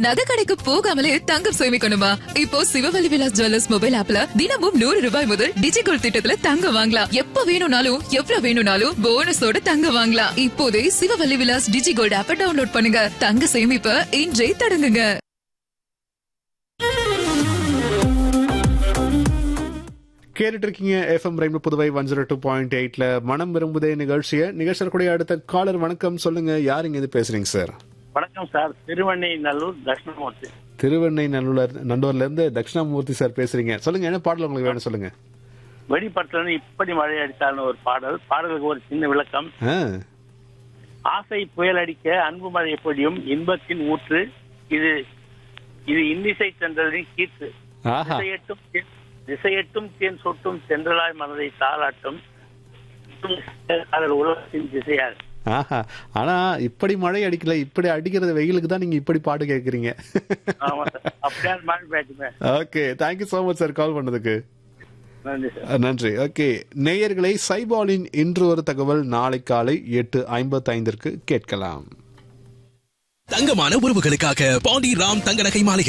நகை கடைக்கு போகாமலே தங்கம் சேமிக்கணுமா இப்போ சிவவழி விலாஸ் ஜுவல்லர்ஸ் மொபைல் ஆப்ல தினமும் நூறு ரூபாய் முதல் டிஜிகோல் திட்டத்துல தங்கம் வாங்கலாம் எப்ப வேணும்னாலும் எவ்வளவு வேணும்னாலும் போனஸோட தங்கம் வாங்கலாம் இப்போதே சிவவழி விலாஸ் டிஜிகோல்ட் ஆப்ப டவுன்லோட் பண்ணுங்க தங்க சேமிப்ப இன்றே தொடங்குங்க கேட்டுட்டு இருக்கீங்க FM rainbow Puduvai one zero two point எயிட்ல மனம் விரும்புதே நிகழ்ச்சியை நிகழ்ச்சியில் கூடிய அடுத்த காலர் வணக்கம் சொல்லுங்க யார் இங்க இருந்து பேசுறீங்க சார் வணக்கம் sir Thiruvennainallur Dakshinamurthy Thiruvennainallur நண்டூர்ல இருந்து தட்சிணாமூர்த்தி சார் பேசுறீங்க சொல்லுங்க என்ன பாடல் உங்களுக்கு வேணும் சொல்லுங்க வெடிப்பட்டிலிருந்து இப்படி மழை அடித்தால்னு ஒரு பாடல் பாடலுக்கு ஒரு சின்ன விளக்கம் ஆ, ஆசை புயல் அடிக்க அன்பு மழை பொழியும் இன்பத்தின் ஊற்று இது இது இன்னிசை சென்றலின் கீற்று ஆஹா திசையட்டும் தேன்- திசையட்டும் தேன் சொட்டும் சென்றலாய் மனதை தாளாட்டும் அதர் உலகத்தின் திசையாக ஆஹா ஆனா இப்படி மழை அடிக்கல இப்படி அடிக்கிறது வெயிலுக்கு தான் நீங்க இப்படி பாட்டு கேக்குறீங்க ஆமா சார் அப்படியே மழை பேட்டுமே okay thank you so much sir call பண்ணதுக்கு நன்றி சார் அஹ், நன்றி ஓகே நேயர்களை சைபாலின் இன்று ஒரு தகவல் நாளை காலை எட்டு ஐம்பத்தைந்திற்கு கேட்கலாம் தங்கமான உறவுகளுக்காக பாண்டி ராம் தங்க நகை மாளிகை